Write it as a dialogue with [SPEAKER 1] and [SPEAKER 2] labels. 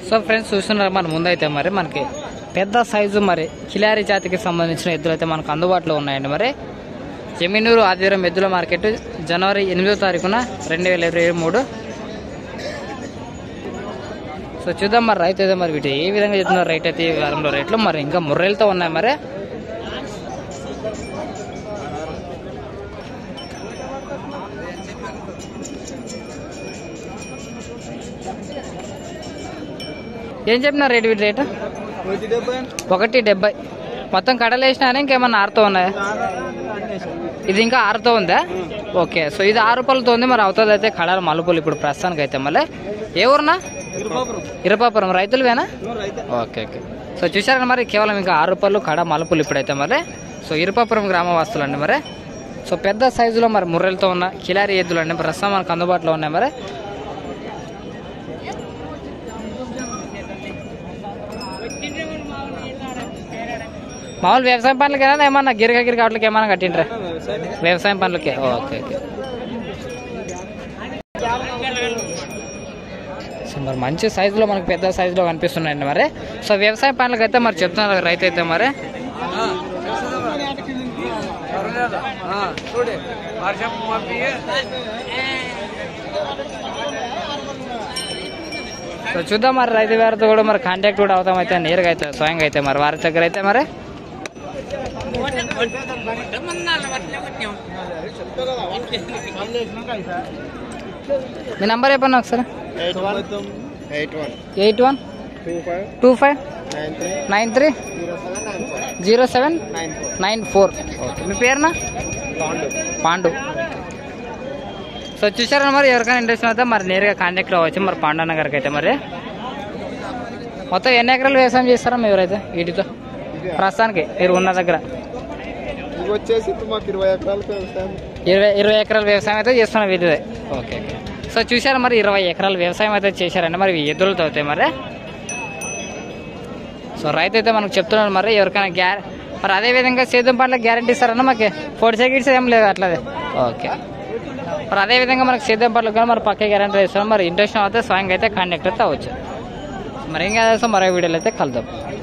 [SPEAKER 1] so friends చూస్తున్నారు మన ముందైతే మరి మనకి పెద్ద సైజు మరి కిలారి జాతికి సంబంధించిన ఎద్దులు అయితే మనకు అందుబాటులో ఉన్నాయండి మరి జమీనూరు ఆదివారం ఎద్దుల మార్కెట్ జనవరి ఎనిమిదో తారీఖున రెండు వేల ఇరవై మూడు సో చూద్దాం మరి రైతు అయితే మరి వీటి ఏ విధంగా చెప్తున్నారు రైట్ అయితే ఈ వారంలో రేట్లు మరి ఇంకా ముర్రెలతో ఉన్నాయి మరి ఏం చెప్పినారు రేటు వీటి రేటు ఒకటి డెబ్బై మొత్తం కడలు వేసినా ఇంకేమన్నా ఆరుతో ఉన్నాయా ఇది ఇంకా ఆరుతో ఉందా ఓకే సో ఇది ఆరు రూపాయలతో ఉంది మరి అవుతుంది అయితే కడాల మలుపులు ఇప్పుడు ప్రస్తుతానికి అయితే మళ్ళీ ఏ ఊరునా ఇరపాపురం రైతులువేనా ఓకే ఓకే సో చూసారా మరి కేవలం ఇంకా ఆరు రూపాయలు కడ మలుపులు ఇప్పుడైతే మరి సో ఇరుపాపురం గ్రామ వాస్తులండి మరి సో పెద్ద సైజులో మరి ముర్రెలతో ఉన్న కిలారి ఎద్దులు అండి ప్రస్తుతం మనకు అందుబాటులో ఉన్నాయి మరి మామూలు వ్యవసాయం పనులకేనా ఏమన్నా గిరిక గిరిక వాటికి ఏమన్నా కట్టిండ్రా వ్యవసాయం పనులకే ఓకే ఓకే సో మరి మంచి సైజులో మనకు పెద్ద సైజులో కనిపిస్తున్నాయండి మరి సో వ్యవసాయ పనులకు అయితే మరి చెప్తున్నారు రైతు అయితే మరి సో చూద్దాం మరి రైతు వారితో కూడా మరి కాంటాక్ట్ కూడా అవుతాం అయితే నేరుగా అయితే స్వయంగా అయితే మరి వారి దగ్గర అయితే మరి మీ నంబర్ చెప్పండి ఒకసారి
[SPEAKER 2] eight one eight one
[SPEAKER 1] eight one
[SPEAKER 2] two five
[SPEAKER 1] two five
[SPEAKER 2] nine three
[SPEAKER 1] nine three
[SPEAKER 2] zero seven
[SPEAKER 1] zero seven
[SPEAKER 2] nine four nine four
[SPEAKER 1] nine four మీ పేరునా
[SPEAKER 2] పాండు
[SPEAKER 1] పాండు సో చూసారా మరి ఎవరికైనా ఇంట్రెస్ట్ అయితే మరి నేరుగా కాంటాక్ట్ అవ్వచ్చు మరి పాండు అన్న గారికి అయితే మరి మొత్తం ఎన్ని ఎకరాలు వ్యవసాయం చేస్తారా మీరు ఎవరైతే వీటితో ప్రస్తుతానికి మీరు ఉన్న దగ్గర
[SPEAKER 2] ఇవి వచ్చేసి మాకు ఇరవై ఎకరాలకు వ్యవసాయం
[SPEAKER 1] ఇరవై ఇరవై ఎకరాల వ్యవసాయం అయితే చేస్తున్నారు వీటిదే ఓకే ఓకే సో చూసారా మరి ఇరవై ఎకరాల వ్యవసాయం అయితే చేశారండి మరి ఇవి ఎద్దులతో అవుతాయి మరి సో రైతు అయితే మనకు చెప్తున్నాడు మరి ఎవరికైనా గ్యా మరి అదే విధంగా సేద్యం పంటలకు గ్యారంటీ ఇస్తారన్న మాకు ఫోర్ సెకండ్స్ ఏం లేదు అట్లదే ఓకే మరి అదే విధంగా మనకు సేద్యం పంటలకు కూడా మరి పక్కే గ్యారంటీ ఇస్తాం మరి ఇంట్రెస్ట్ అయితే స్వయంగా అయితే కాంటాక్ట్ అయితే అవ్వచ్చు మరి ఏం కాదు మరో వీడియోలో అయితే కలుద్దాం